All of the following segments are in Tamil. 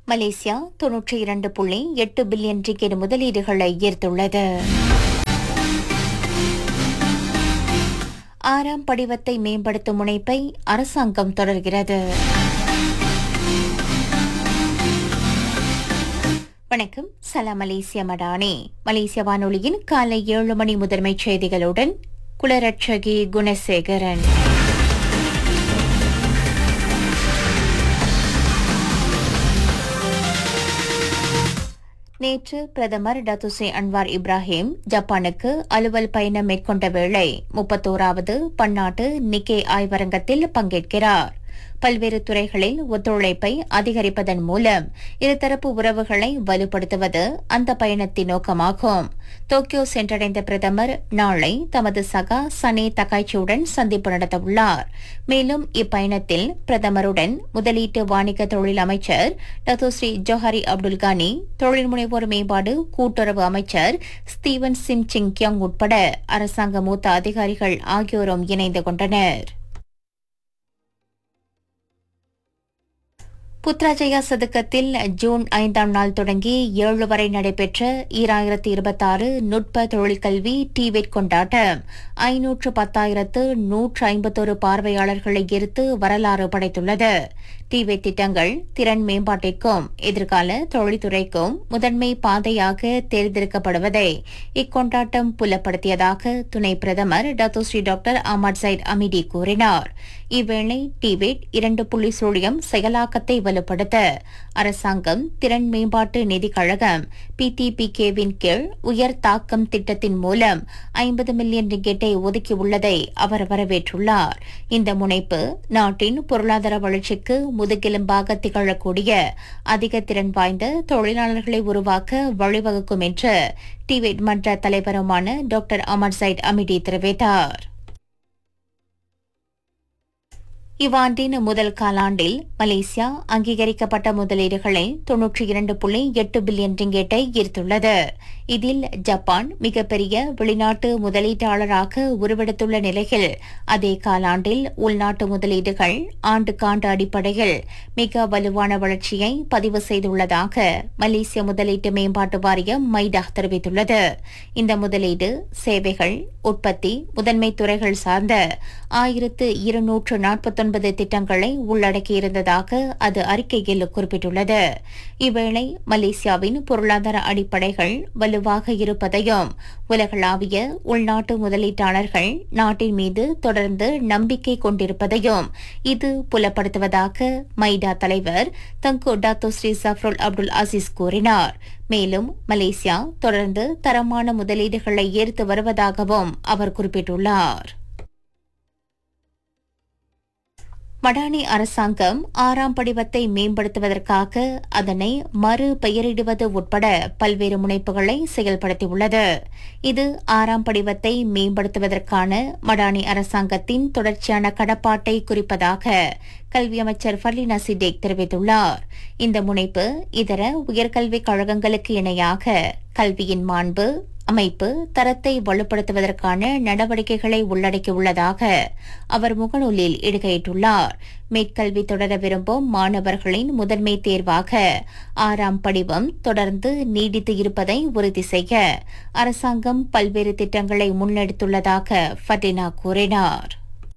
மலேசியா தொன்னூற்றி இரண்டு புள்ளி எட்டு பில்லியன் ரிக்கெட் முதலீடுகளை ஈர்த்துள்ளது ஆறாம் படிவத்தை மேம்படுத்தும் முனைப்பை அரசாங்கம் தொடர்கிறது வணக்கம் சலாம் மலேசிய மடானி மலேசிய வானொலியின் காலை ஏழு மணி முதன்மைச் செய்திகளுடன் குலரட்சகி குணசேகரன் நேற்று பிரதமர் டத்துசே அன்வார் இப்ராஹிம் ஜப்பானுக்கு அலுவல் பயணம் மேற்கொண்ட வேளை முப்பத்தோராவது பன்னாட்டு நிக்கே ஆய்வரங்கத்தில் பங்கேற்கிறார் பல்வேறு துறைகளில் ஒத்துழைப்பை அதிகரிப்பதன் மூலம் இருதரப்பு உறவுகளை வலுப்படுத்துவது அந்த பயணத்தின் நோக்கமாகும் டோக்கியோ சென்றடைந்த பிரதமர் நாளை தமது சகா சனே தகாய்ச்சியுடன் சந்திப்பு நடத்தவுள்ளார் மேலும் இப்பயணத்தில் பிரதமருடன் முதலீட்டு வாணிக தொழில் அமைச்சர் டத்தோஸ்ரீ ஜோஹரி அப்துல் கானி தொழில் முனைவோர் மேம்பாடு கூட்டுறவு அமைச்சர் ஸ்டீவன் சிம் சிங் கியோங் உட்பட அரசாங்க மூத்த அதிகாரிகள் ஆகியோரும் இணைந்து கொண்டனர் புத்ராஜயா சதுக்கத்தில் ஜூன் ஐந்தாம் நாள் தொடங்கி ஏழு வரை நடைபெற்ற ஈராயிரத்தி இருபத்தாறு நுட்ப தொழிற்கல்வி டிவெட் கொண்டாட்டம் ஐநூற்று பத்தாயிரத்து நூற்று ஐம்பத்தொரு பார்வையாளர்களை ஈர்த்து வரலாறு படைத்துள்ளது டிவெட் திட்டங்கள் திறன் மேம்பாட்டிற்கும் எதிர்கால தொழில்துறைக்கும் முதன்மை பாதையாக தேர்ந்தெடுக்கப்படுவதை இக்கொண்டாட்டம் புலப்படுத்தியதாக துணை பிரதமர் Datuk Seri doctor Ahmad Zahid Hamidi கூறினார் இவ்வேளை டிபெட் இரண்டு புள்ளி சுழியம் செயலாக்கத்தை வலுப்படுத்த அரசாங்கம் திறன் மேம்பாட்டு நிதிக் கழகம் பிடிபிகேவின் கீழ் உயர் தாக்கம் திட்டத்தின் மூலம் ஐம்பது மில்லியன் ரிக்கெட்டை ஒதுக்கியுள்ளதை அவர் வரவேற்றுள்ளார் இந்த முனைப்பு நாட்டின் பொருளாதார வளர்ச்சிக்கு முதுகெலும்பாக திகழக்கூடிய அதிக திறன் வாய்ந்த தொழிலாளர்களை உருவாக்க வழிவகுக்கும் என்று டிவெட் மன்ற தலைவருமான டாக்டர் அமர் சைட் அமிடி தெரிவித்தார் இவ்வாண்டின் முதல் காலாண்டில் மலேசியா அங்கீகரிக்கப்பட்ட முதலீடுகளை தொன்னூற்றி இரண்டு புள்ளி எட்டு பில்லியன் ரிங்கெட்டை ஈர்த்துள்ளது இதில் ஜப்பான் மிகப்பெரிய வெளிநாட்டு முதலீட்டாளராக உருவெடுத்துள்ள நிலையில் அதே காலாண்டில் உள்நாட்டு முதலீடுகள் ஆண்டுக்காண்டு அடிப்படையில் மிக வலுவான வளர்ச்சியை பதிவு செய்துள்ளதாக மலேசிய முதலீட்டு மேம்பாட்டு வாரியம் மைடா தெரிவித்துள்ளது இந்த முதலீடு சேவைகள் உற்பத்தி முதன்மை துறைகள் சார்ந்த ஆயிரத்து இருநூற்று நாற்பத்தொன்பது திட்டங்களை உள்ளடக்கியிருந்ததாக அது அறிக்கையில் குறிப்பிட்டுள்ளது இவ்வேளை மலேசியாவின் பொருளாதார அடிப்படைகள் வலுவாக இருப்பதையும் உலகளாவிய உள்நாட்டு முதலீட்டாளர்கள் நாட்டின் மீது தொடர்ந்து நம்பிக்கை கொண்டிருப்பதையும் இது புலப்படுத்துவதாக மைடா தலைவர் Tengku Datuk Seri Zafrul Abdul Aziz கூறினார் மேலும் மலேசியா தொடர்ந்து தரமான முதலீடுகளை ஈர்த்து வருவதாகவும் அவர் குறிப்பிட்டுள்ளார் மடானி அரசாங்கம் ஆறாம் படிவத்தை மேம்படுத்துவதற்காக அதனை மறு பெயரிடுவது உட்பட பல்வேறு முனைப்புகளை செயல்படுத்தியுள்ளது இது ஆறாம் படிவத்தை மேம்படுத்துவதற்கான மடானி அரசாங்கத்தின் தொடர்ச்சியான கடப்பாட்டை குறிப்பதாக கல்வி அமைச்சர் ஃபர்லினா சிடேக் தெரிவித்துள்ளார் இந்த முனைப்பு இதர உயர்கல்விக் கழகங்களுக்கு இணையாக கல்வியின் மாண்பு அமைப்பு தரத்தை வலுப்படுத்துவதற்கான நடவடிக்கைகளை உள்ளடக்கியுள்ளதாக அவர் முகநூலில் இடுகையிட்டுள்ளார் மேற்கல்வி தொடர விரும்பும் மாணவர்களின் முதன்மை தேர்வாக ஆறாம் படிவம் தொடர்ந்து நீடித்து இருப்பதை உறுதி செய்ய அரசாங்கம் பல்வேறு திட்டங்களை முன்னெடுத்துள்ளதாக ஃபட்டினா கூறினார்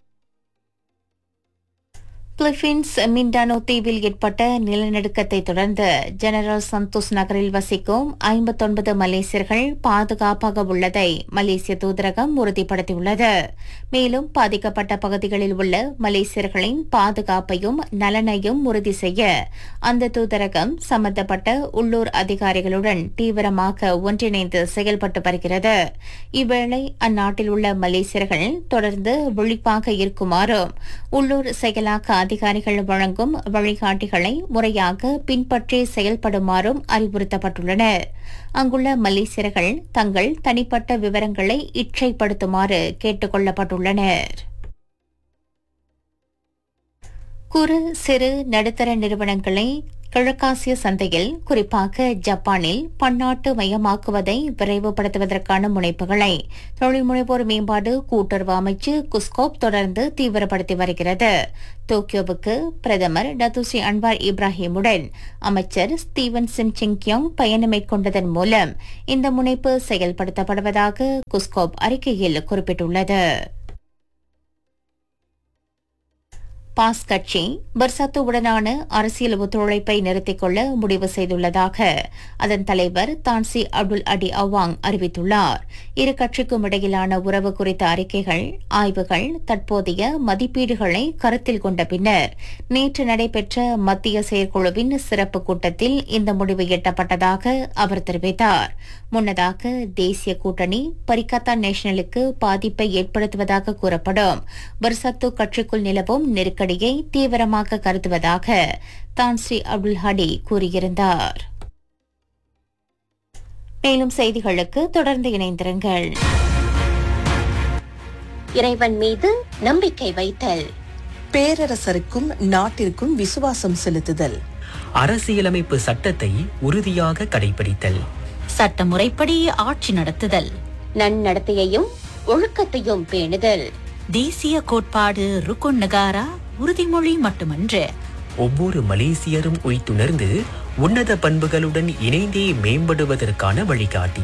பிலிப்பீன்ஸ் மிண்டானோ தீவில் ஏற்பட்ட நிலநடுக்கத்தை தொடர்ந்து ஜெனரல் சந்தோஷ் நகரில் வசிக்கும் ஐம்பத்தொன்பது மலேசியர்கள் பாதுகாப்பாக உள்ளதை மலேசிய தூதரகம் உறுதிப்படுத்தியுள்ளது மேலும் பாதிக்கப்பட்ட பகுதிகளில் உள்ள மலேசியர்களின் பாதுகாப்பையும் நலனையும் உறுதி செய்ய அந்த தூதரகம் சம்பந்தப்பட்ட உள்ளூர் அதிகாரிகளுடன் தீவிரமாக ஒன்றிணைந்து செயல்பட்டு வருகிறது இவ்வேளை அந்நாட்டில் உள்ள மலேசியர்கள் தொடர்ந்து விழிப்பாக இருக்குமாறும் உள்ளூர் செயலாக்க அதிகாரிகள் வழங்கும் வழிகாட்டிகளை முறையாக பின்பற்றி செயல்படுமாறும் அறிவுறுத்தப்பட்டுள்ளனர் அங்குள்ள மலேசியர்கள் தங்கள் தனிப்பட்ட விவரங்களை இற்றைப்படுத்துமாறு கேட்டுக் கொள்ளப்பட்டுள்ளனர் குறு சிறு நடுத்தர நிறுவனங்களை கிழக்காசிய சந்தையில் குறிப்பாக ஜப்பானில் பன்னாட்டு மயமாக்குவதை விரைவுபடுத்துவதற்கான முனைப்புகளை தொழில் முனைவோர் மேம்பாடு கூட்டுறவு அமைச்சு குஸ்கோப் தொடர்ந்து தீவிரப்படுத்தி வருகிறது டோக்கியோவுக்கு பிரதமர் டத்துஸ்ரீ அன்வார் இப்ராஹிமுடன் அமைச்சர் ஸ்டீவன் சிம் சிங்கியோங் பயணம் மேற்கொண்டதன் மூலம் இந்த முனைப்பு செயல்படுத்தப்படுவதாக குஸ்கோப் அறிக்கையில் குறிப்பிட்டுள்ளது பாஸ் கட்சி பர்சாத்துவுடனான அரசியல் ஒத்துழைப்பை நிறுத்திக் கொள்ள முடிவு செய்துள்ளதாக அதன் தலைவர் தான்சி அப்துல் அடி அவாங் அறிவித்துள்ளார் இரு கட்சிக்கும் இடையிலான உறவு குறித்த அறிக்கைகள் ஆய்வுகள் தற்போதைய மதிப்பீடுகளை கருத்தில் கொண்ட பின்னர் நேற்று நடைபெற்ற மத்திய செயற்குழுவின் சிறப்பு கூட்டத்தில் இந்த முடிவு எட்டப்பட்டதாக அவர் தெரிவித்தார் முன்னதாக தேசிய கூட்டணி பரிகத்தா நேஷனலுக்கு பாதிப்பை ஏற்படுத்துவதாக கூறப்படும் பர்சத்து கட்சிக்குள் நிலவும் நெருக்கடியை தீவிரமாக கருதுவதாக தான் ஸ்ரீ அப்துல் ஹடி கூறியிருந்தார் மேலும் செய்திகளுக்கு தொடர்ந்து இணைந்திருங்கள் இறைவன் மீது நம்பிக்கை வைத்தல் பேரரசருக்கும் நாட்டிற்கும் விசுவாசம் செலுத்துதல் அரசியலமைப்பு சட்டத்தை உறுதியாக கடைபிடித்தல் சட்டமுறைப்படி ஆட்சி நடத்துதல் நன்னடத்தையையும் ஒழுக்கத்தையும் பேணுதல் தேசிய கோட்பாடு ருக்குன் நகாரா உறுதிமொழி மட்டுமன்று ஒவ்வொரு மலேசியரும் உய்த்துணர்ந்து உன்னத பண்புகளுடன் இணைந்தே மேம்படுவதற்கான வழிகாட்டி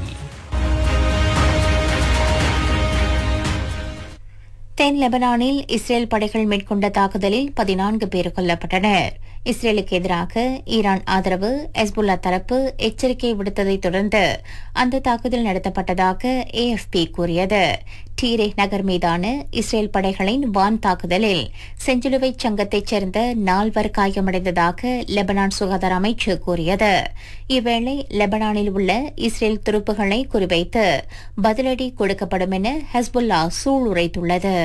தென் லெபனானில் இஸ்ரேல் படைகள் மேற்கொண்ட தாக்குதலில் பதினான்கு பேர் கொல்லப்பட்டனர் இஸ்ரேலுக்கு எதிராக ஈரான் ஆதரவு ஹெஸ்புல்லா தரப்பு எச்சரிக்கை விடுத்ததை தொடர்ந்து அந்த தாக்குதல் நடத்தப்பட்டதாக ஏஎஃப்பி கூறியது டீரே நகர் மீதான இஸ்ரேல் படைகளின் வான் தாக்குதலில் செஞ்சிலுவை சங்கத்தைச் சேர்ந்த நால்வர் காயமடைந்ததாக லெபனான் சுகாதார அமைச்சு கூறியது இவ்வேளை லெபனானில் உள்ள இஸ்ரேல் துருப்புகளை குறிவைத்து பதிலடி கொடுக்கப்படும் என ஹெஸ்புல்லா சூளுரைத்துள்ளது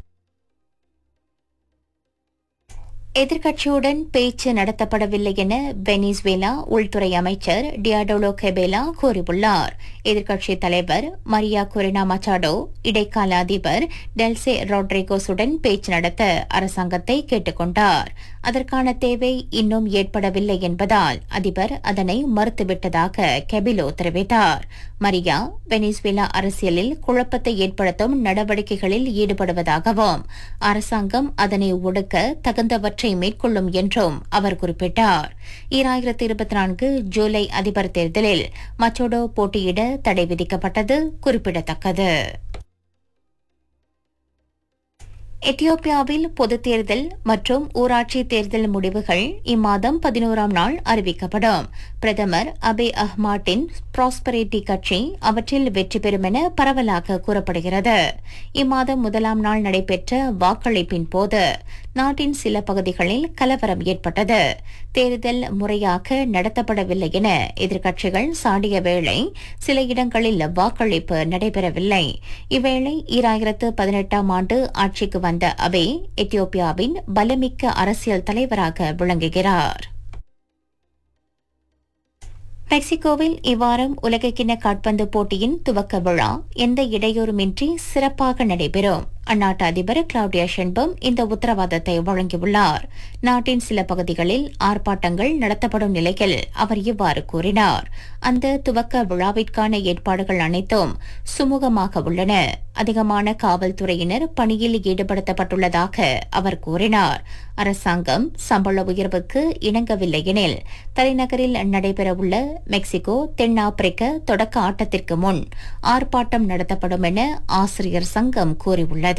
எதிர்க்கட்சியுடன் பேச்சு நடத்தப்படவில்லை என வெனிஸ்வேலா உள்துறை அமைச்சர் டியாடோலோ கெபேலா கூறியுள்ளார் எதிர்க்கட்சித் தலைவர் மரியா கொரினா மச்சாடோ இடைக்கால அதிபர் டெல்சே ராட்ரிகோஸுடன் பேச்சு நடத்த அரசாங்கத்தை கேட்டுக் கொண்டார் அதற்கான தேவை இன்னும் ஏற்படவில்லை என்பதால் அதிபர் அதனை மறுத்துவிட்டதாக கெபிலோ தெரிவித்தார் மரியா வெனிஸ்வேலா அரசியலில் குழப்பத்தை ஏற்படுத்தும் நடவடிக்கைகளில் ஈடுபடுவதாகவும் அரசாங்கம் அதனை ஒடுக்க தகுந்தவற்றை மேற்கொள்ளும் என்றும் அவர் குறிப்பிட்டார் ஈராயிரத்தி இருபத்தி நான்கு ஜூலை அதிபர் தேர்தலில் மச்சோடோ போட்டியிட தடை விதிக்கப்பட்டது குறிப்பிடத்தக்கது எத்தியோப்பியாவில் பொதுத் தேர்தல் மற்றும் ஊராட்சி தேர்தல் முடிவுகள் இம்மாதம் பதினோராம் நாள் அறிவிக்கப்படும் பிரதமர் அபே அஹ்மாட்டின் ப்ராஸ்பரிட்டி கட்சி அவற்றில் வெற்றி பெறும் என பரவலாக கூறப்படுகிறது இம்மாதம் முதலாம் நாள் நடைபெற்ற வாக்களிப்பின் போது நாட்டின் சில பகுதிகளில் கலவரம் ஏற்பட்டது தேர்தல் முறையாக நடத்தப்படவில்லை என எதிர்க்கட்சிகள் சாடிய வேளை சில இடங்களில் வாக்களிப்பு நடைபெறவில்லை இவ்வேளை ஈராயிரத்து பதினெட்டாம் ஆண்டு ஆட்சிக்கு வந்த அபே எத்தியோப்பியாவின் பலமிக்க அரசியல் தலைவராக விளங்குகிறார் மெக்சிகோவில் இவ்வாரம் உலகக்கிண்ண காட்பந்து போட்டியின் துவக்க விழா எந்த இடையூறுமின்றி சிறப்பாக நடைபெறும் அந்நாட்டு அதிபர் கிளவுடியா ஷென்பம் இந்த உத்தரவாதத்தை வழங்கியுள்ளார் நாட்டின் சில பகுதிகளில் ஆர்ப்பாட்டங்கள் நடத்தப்படும் நிலையில் அவர் இவ்வாறு கூறினார் அந்த துவக்க விழாவிற்கான ஏற்பாடுகள் அனைத்தும் சுமூகமாக உள்ளன அதிகமான காவல்துறையினர் பணியில் ஈடுபடுத்தப்பட்டுள்ளதாக அவர் கூறினார் அரசாங்கம் சம்பள உயர்வுக்கு இணங்கவில்லை எனில் தலைநகரில் நடைபெறவுள்ள மெக்சிகோ தென்னாப்பிரிக்க தொடக்க ஆட்டத்திற்கு முன் ஆர்ப்பாட்டம் நடத்தப்படும் என ஆசிரியர் சங்கம் கூறியுள்ளது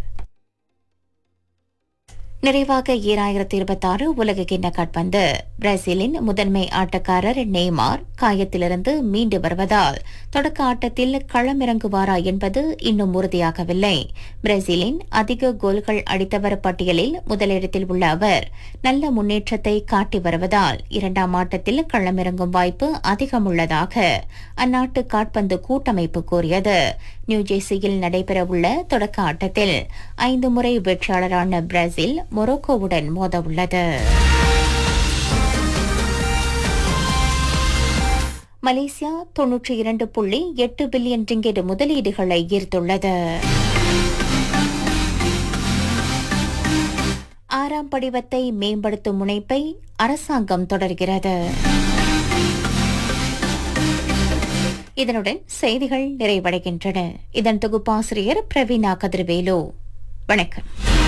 நிறைவாக ஈராயிரத்தி இருபத்தாறு உலக கிண்ண காட்பந்து பிரேசிலின் முதன்மை ஆட்டக்காரர் நெய்மார் காயத்திலிருந்து மீண்டு வருவதால் தொடக்க ஆட்டத்தில் களமிறங்குவாரா என்பது இன்னும் உறுதியாகவில்லை பிரேசிலின் அதிக கோல்கள் அடித்தவர் பட்டியலில் முதலிடத்தில் உள்ள அவர் நல்ல முன்னேற்றத்தை காட்டி வருவதால் இரண்டாம் ஆட்டத்தில் களமிறங்கும் வாய்ப்பு அதிகம் உள்ளதாக அந்நாட்டு காட்பந்து கூட்டமைப்பு கூறியது நியூஜெர்சியில் நடைபெறவுள்ள தொடக்க ஆட்டத்தில் ஐந்து முறை வெற்றியாளரான பிரேசில் மொரோக்கோவுடன் மோதவுள்ளது மலேசியா தொன்னூற்றி இரண்டு புள்ளி எட்டு பில்லியன் ரிங்கெட் முதலீடுகளை ஈர்த்துள்ளது ஆறாம் படிவத்தை மேம்படுத்தும் முனைப்பை அரசாங்கம் தொடர்கிறது இதனுடன் செய்திகள் நிறைவடைகின்றன இதன் தொகுப்பாசிரியர் பிரவீனா கதிர்வேலு வணக்கம்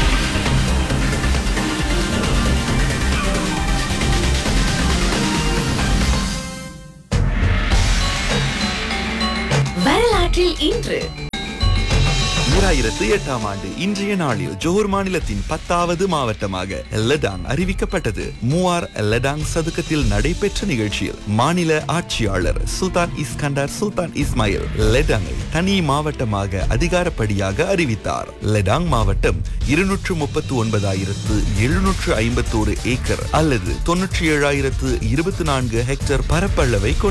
வரலாற்றில் இன்று ஈராயிரத்து எட்டாம் ஆண்டு இன்றைய நாளில் ஜோஹர் மாநிலத்தின் பத்தாவது மாவட்டமாக லடாங் அறிவிக்கப்பட்டது மூவார் லடாங் சதுக்கத்தில் நடைபெற்ற நிகழ்ச்சியில் மாநில ஆட்சியாளர் சுல்தான் இஸ்கண்டர் சுல்தான் இஸ்மாயில் லெடாங்கை தனி மாவட்டமாக அதிகாரப்படியாக அறிவித்தார் லெடாங் மாவட்டம் இருநூற்று முப்பத்து ஒன்பதாயிரத்து எழுநூற்று ஐம்பத்தோரு ஏக்கர் அல்லது தொன்னூற்றி ஏழாயிரத்து இருபத்தி நான்கு ஹெக்டேர் பரப்பளவை கொண்டது